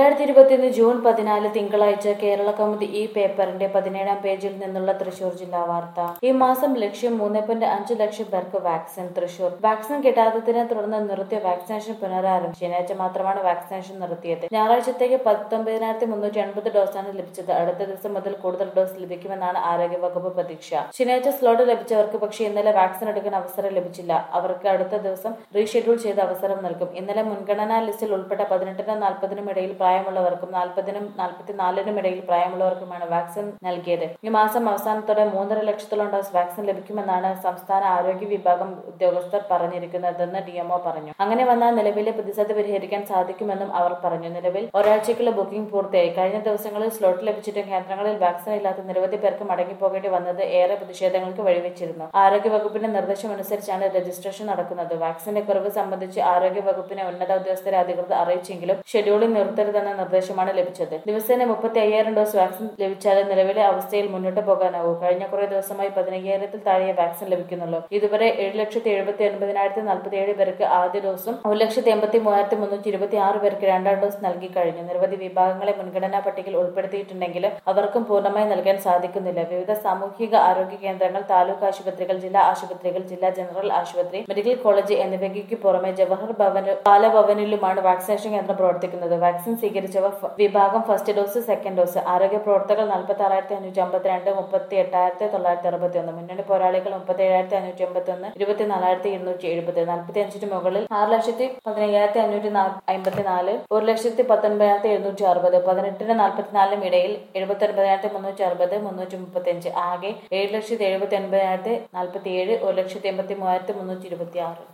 രണ്ടായിരത്തി ഇരുപത്തിയൊന്ന് ജൂൺ പതിനാല് തിങ്കളാഴ്ച കേരള കൗമുദി ഈ പേപ്പറിന്റെ പതിനേഴാം പേജിൽ നിന്നുള്ള തൃശൂർ ജില്ലാ വാർത്ത ഈ മാസം ലക്ഷ്യം മൂന്ന് പോയിന്റ് അഞ്ച് ലക്ഷം പേർക്ക് വാക്സിൻ തൃശൂർ വാക്സിൻ കിട്ടാത്തതിനെ തുടർന്ന് നിർത്തിയ വാക്സിനേഷൻ പുനരാരംഭിച്ചു ശനിയാഴ്ച മാത്രമാണ് വാക്സിനേഷൻ നിർത്തിയത് ഞായറാഴ്ചത്തേക്ക് പത്തൊമ്പതിനായിരത്തി മുന്നൂറ്റി എൺപത് ഡോസാണ് ലഭിച്ചത് അടുത്ത ദിവസം മുതൽ കൂടുതൽ ഡോസ് ലഭിക്കുമെന്നാണ് ആരോഗ്യവകുപ്പ് പ്രതീക്ഷ ശനിയാഴ്ച സ്ലോട്ട് ലഭിച്ചവർക്ക് പക്ഷേ ഇന്നലെ വാക്സിൻ എടുക്കാൻ അവസരം ലഭിച്ചില്ല അവർക്ക് അടുത്ത ദിവസം റീഷെഡ്യൂൾ ചെയ്ത് അവസരം നൽകും ഇന്നലെ മുൻഗണനാ ലിസ്റ്റിൽ ഉൾപ്പെട്ട പതിനെട്ടിനും നാൽപ്പതിനും ഇടയിൽ പ്രായമുള്ളവർക്കും നാൽപ്പതിനും നാൽപ്പത്തിനാലിനും ഇടയിൽ പ്രായമുള്ളവർക്കുമാണ് വാക്സിൻ നൽകിയത് ഈ മാസം അവസാനത്തോടെ മൂന്നര ലക്ഷത്തോളം ഡോസ് വാക്സിൻ ലഭിക്കുമെന്നാണ് സംസ്ഥാന ആരോഗ്യ വിഭാഗം ഉദ്യോഗസ്ഥർ പറഞ്ഞിരിക്കുന്നതെന്ന് ഡിഎംഒ പറഞ്ഞു അങ്ങനെ വന്നാൽ നിലവിലെ പ്രതിസന്ധി പരിഹരിക്കാൻ സാധിക്കുമെന്നും അവർ പറഞ്ഞു നിലവിൽ ഒരാഴ്ചയ്ക്കുള്ള ബുക്കിംഗ് പൂർത്തിയായി കഴിഞ്ഞ ദിവസങ്ങളിൽ സ്ലോട്ട് ലഭിച്ചിട്ടും കേന്ദ്രങ്ങളിൽ വാക്സിൻ ഇല്ലാത്ത നിരവധി പേർക്ക് മടങ്ങിപ്പോകേണ്ടി വന്നത് ഏറെ പ്രതിഷേധങ്ങൾക്ക് വഴിവെച്ചിരുന്നു ആരോഗ്യ വകുപ്പിന്റെ നിർദ്ദേശമനുസരിച്ചാണ് രജിസ്ട്രേഷൻ നടക്കുന്നത് വാക്സിന്റെ കുറവ് സംബന്ധിച്ച് ആരോഗ്യ വകുപ്പിനെ ഉന്നത ഉദ്യോഗസ്ഥരെ അധികൃതർ അറിയിച്ചെങ്കിലും ഷെഡ്യൂളിംഗ് നിർത്തരുതെന്ന നിർദ്ദേശമാണ് ലഭിച്ചത് ദിവസേന മുപ്പത്തി അയ്യായിരം ഡോസ് വാക്സിൻ ലഭിച്ചാലേ നിലവിലെ അവസ്ഥയിൽ മുന്നോട്ട് പോകാനാവൂ കഴിഞ്ഞ കുറെ ദിവസമായി പതിനയ്യായിരത്തിൽ താഴെ വാക്സിൻ ലഭിക്കുന്നുള്ളൂ ഇതുവരെ ഏഴ് ലക്ഷത്തി എഴുപത്തി ഒൻപതിനായിരത്തി നാൽപ്പത്തി ഏഴ് പേർക്ക് ആദ്യ ഡോസും ഒരു ലക്ഷത്തി എൺപത്തി മൂവായിരത്തി മുന്നൂറ്റി ഇരുപത്തി ആറ് പേർക്ക് രണ്ടാം ഡോസ് നൽകി കഴിഞ്ഞു നിരവധി വിഭാഗങ്ങളെ മുൻഗണനാ പട്ടികയിൽ ഉൾപ്പെടുത്തിയിട്ടുണ്ടെങ്കിലും അവർക്കും പൂർണ്ണമായി നൽകാൻ സാധിക്കുന്നില്ല വിവിധ സാമൂഹിക ആരോഗ്യ കേന്ദ്രങ്ങൾ താലൂക്ക് ആശുപത്രികൾ ജില്ലാ ആശുപത്രികൾ ജില്ലാ ജനറൽ ആശുപത്രി മെഡിക്കൽ കോളേജ് എന്നിവയ്ക്ക് പുറമെ ജവഹർ ഭവന് ബാലഭവനിലുമാണ് വാക്സിനേഷൻ കേന്ദ്രം പ്രവർത്തിക്കുന്നത് വാക്സിൻ സ്വീകരിച്ചവർ ഫ- വിഭാഗം ഫസ്റ്റ് ഡോസ് സെക്കൻഡ് ഡോസ് ആരോഗ്യ പ്രവർത്തകർ നാൽപ്പത്തി ആറായിരത്തി അഞ്ഞൂറ്റി അമ്പത്തിരണ്ട് മുപ്പത്തി എട്ടായിരത്തി തൊള്ളായിരത്തി അറുപത്തി ഒന്ന് മുന്നണി പോരാളികൾ മുപ്പത്തി ഏഴായിരത്തി അഞ്ഞൂറ്റി എൺപത്തി ഒന്ന് ഇരുപത്തിനാലായിരത്തി ഇരുന്നൂറ്റി എഴുപത്തി നാൽപ്പത്തി അഞ്ചിന് മുകളിൽ ആറ് ലക്ഷത്തി പതിനയ്യായിരത്തി അഞ്ഞൂറ്റി അമ്പത്തി നാല് ഒരു ലക്ഷത്തി പത്തൊൻപതിനായിരത്തി എഴുന്നൂറ്റി അറുപത് പതിനെട്ടിന് നാൽപ്പത്തിനാലിനും ഇടയിൽ എഴുപത്തി ഒൻപതിനായിരത്തി മുന്നൂറ്റി അറുപത് മുന്നൂറ്റി മുപ്പത്തി അഞ്ച് ആകെ ഏഴ് ലക്ഷത്തി എഴുപത്തി ഒൻപതിനായിരത്തി നാൽപ്പത്തി ഏഴ് ഒരു ലക്ഷത്തി എൺപത്തി മൂവായിരത്തി മുന്നൂറ്റി ഇരുപത്തി ആറ്